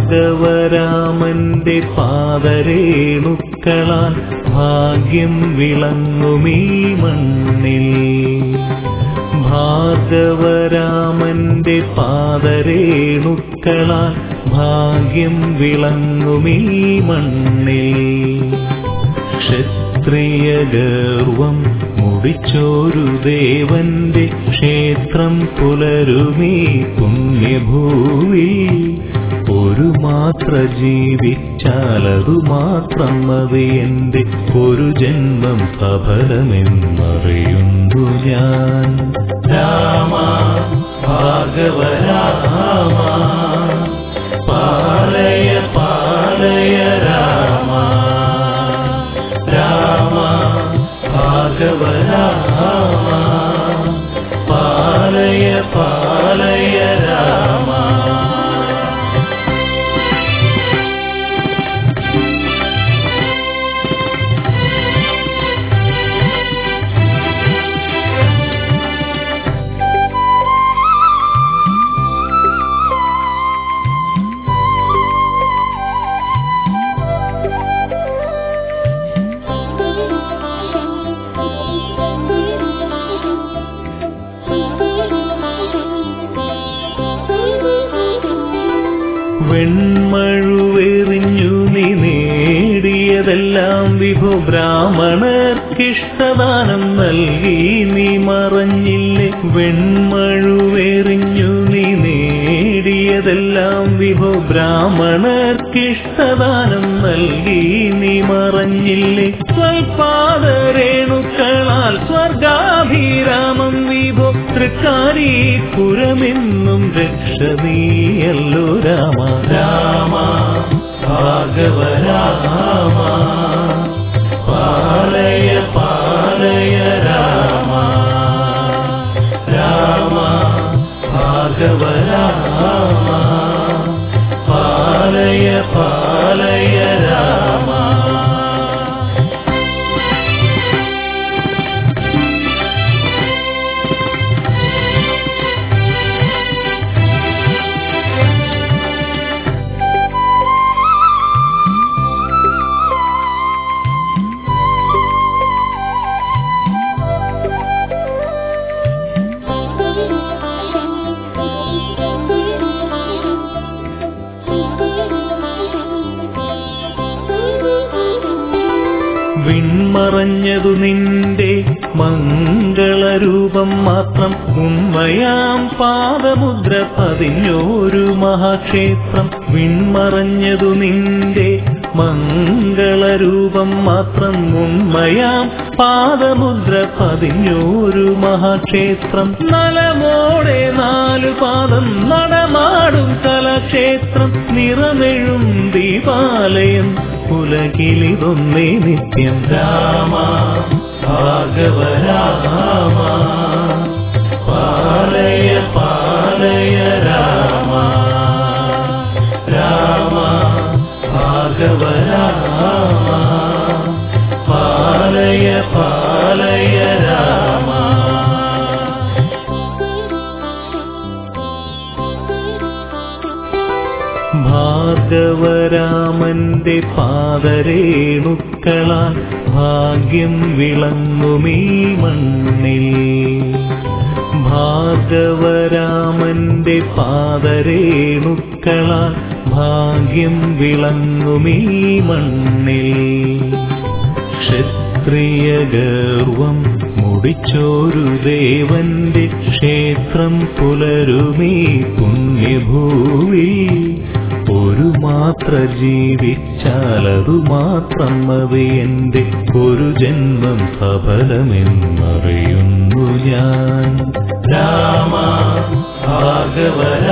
ഭാർഗവരാമന്റെ പാദരേണുക്കളാൽ ഭാഗ്യം വിളങ്ങുമീ മണ്ണിൽ ഭാർഗവരാമന്റെ പാദരേണുക്കളാൽ ഭാഗ്യം വിളങ്ങുമീ മണ്ണിൽ ക്ഷത്രിയ ഗർവം മുടിച്ചോരു ദേവന്റെ ക്ഷേത്രം പുലരുമീ പുണ്യഭൂവി ഒരു മാത്ര ജീവിച്ചാലതു മാത്രം മതി എന്റെ ഒരു ജന്മം സഫലമെന്നറിയുന്നു ഞാൻ രാമ ഭാഗവ രാമ പാലയ പാലയ രാമ രാമ ഭാഗവ രാമ പാലയ പാലയ രാമ വെൺമഴുവെറിഞ്ഞു നീ നേടിയതെല്ലാം വിഭു ബ്രാഹ്മണർക്കിഷ്ടദാനം നൽകി നീ മറഞ്ഞില്ലേ വെൺമഴുവെറിഞ്ഞു നീ നേടിയതെല്ലാം വിഭു ബ്രാഹ്മണർക്കിഷ്ടദാനം നൽകി നീ മറഞ്ഞില്ലേ സ്വൽപാദരേണുക്കളാൽ സ്വർഗാഭിരാമം വിഭോ തൃക്കാരീപുരമെന്നും രക്ഷ നീയല്ലോ രാമ രാമ ഭാഗവ രാമ പാലയ പാലയ രാമ രാമ ഭാഗവ രാമ പാലയ പാലയ രാമ വിൺമറഞ്ഞതു നിന്റെ മംഗളരൂപം മാത്രം ഉണ്മയാം പാദമുദ്ര പതിഞ്ഞോരു മഹാക്ഷേത്രം വിൺമറഞ്ഞതു നിന്റെ മംഗളരൂപം മാത്രം ഉണ്മയാം പാദമുദ്ര പതിഞ്ഞോരു മഹാക്ഷേത്രം നലമോടെ നാലു പാദം നടമാടും കലാക്ഷേത്രം നിറമെഴും ദീപാലയം ഉലകിലിതൊന്നേ നിത്യം രാമ ഭാഗവ രാമ പാലയ പാലയ രാമ രാമ ഭാഗവ രാമ പാലയ പാലയ രാമ ഭാർഗവരാമന്റെ പാദരേണുക്കളാൽ ഭാഗ്യം വിളങ്ങുമീ മണ്ണിൽ ഭാർഗവരാമന്റെ പാദരേണുക്കളാൽ ഭാഗ്യം വിളങ്ങുമീ മണ്ണിൽ ക്ഷത്രിയ ഗർവം മുടിച്ചോരു ദേവന്റെ ക്ഷേത്രം പുലരുമീ പുണ്യഭൂവി ഒരു മാത്ര ജീവിച്ചാലതു മാത്രം മതി എന്റെ ഒരു ജന്മം സഫലമെന്നറിയുന്നു ഞാൻ രാമ ഭാഗവ